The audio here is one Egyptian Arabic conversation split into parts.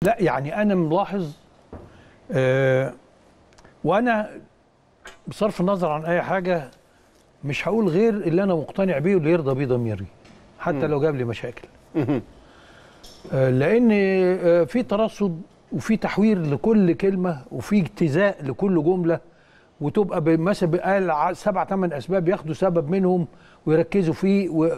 لا يعني انا ملاحظ آه وانا بصرف النظر عن اي حاجه مش هقول غير اللي انا مقتنع بيه واللي يرضى بيه ضميري حتى لو جاب لي مشاكل آه لان آه في ترصد وفي تحوير لكل كلمه وفي اجتزاء لكل جمله وتبقى ب- مثلا قال ع- سبع ثمان اسباب ياخدوا سبب منهم ويركزوا فيه و...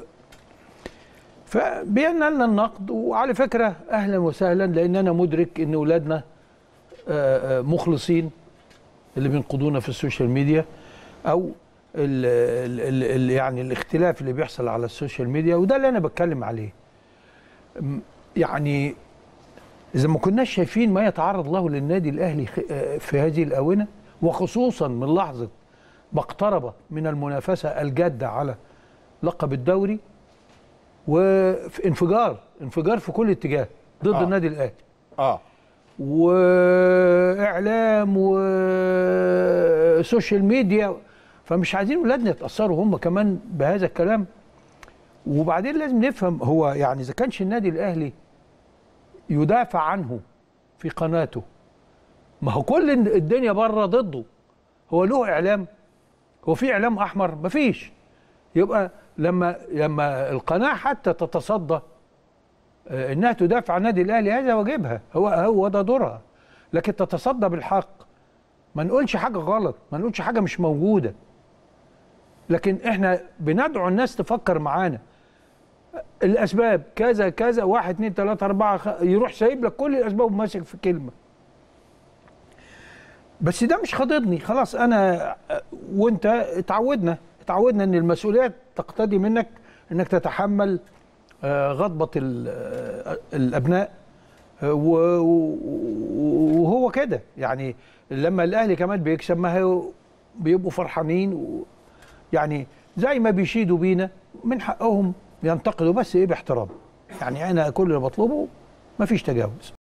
فبينا لنا النقد وعلى فكره اهلا وسهلا لان انا مدرك ان اولادنا آه، آه، مخلصين اللي بينقضونا في السوشيال ميديا او ال ال ال ال يعني الاختلاف اللي بيحصل على السوشيال ميديا وده اللي انا بتكلم عليه م- يعني اذا ما كناش شايفين ما يتعرض له للنادي الاهلي خ- آه، في هذه الاونه وخصوصا من لحظه ما اقترب من المنافسه الجاده على لقب الدوري وانفجار انفجار في كل اتجاه ضد آه. آه. النادي الاهلي اه واعلام وسوشيال ميديا فمش عايزين اولادنا يتاثروا هم كمان بهذا الكلام وبعدين لازم نفهم هو يعني اذا كانش النادي الاهلي يدافع عنه في قناته ما هو كل الدنيا بره ضده هو له اعلام هو في اعلام احمر مفيش يبقى لما لما القناه حتى تتصدى آه، انها تدافع عن النادي الاهلي هذا واجبها هو هو ده دورها لكن تتصدى بالحق ما نقولش حاجه غلط ما نقولش حاجه مش موجوده لكن احنا بندعو الناس تفكر معانا الاسباب كذا كذا واحد اتنين تلاته اربعه خ... يروح سايب لك كل الاسباب وماسك في كلمه بس ده مش خاضدني خلاص انا وانت اتعودنا اتعودنا ان المسؤوليه تقتضي منك انك تتحمل آه، غضبة ال- آه، الأبناء آه، و- و- وهو كده يعني لما الأهلي كمان بيكسب ما هو بيبقوا فرحانين و- يعني زي ما بيشيدوا بينا من حقهم ينتقدوا بس إيه باحترام يعني أنا كل اللي بطلبه مفيش تجاوز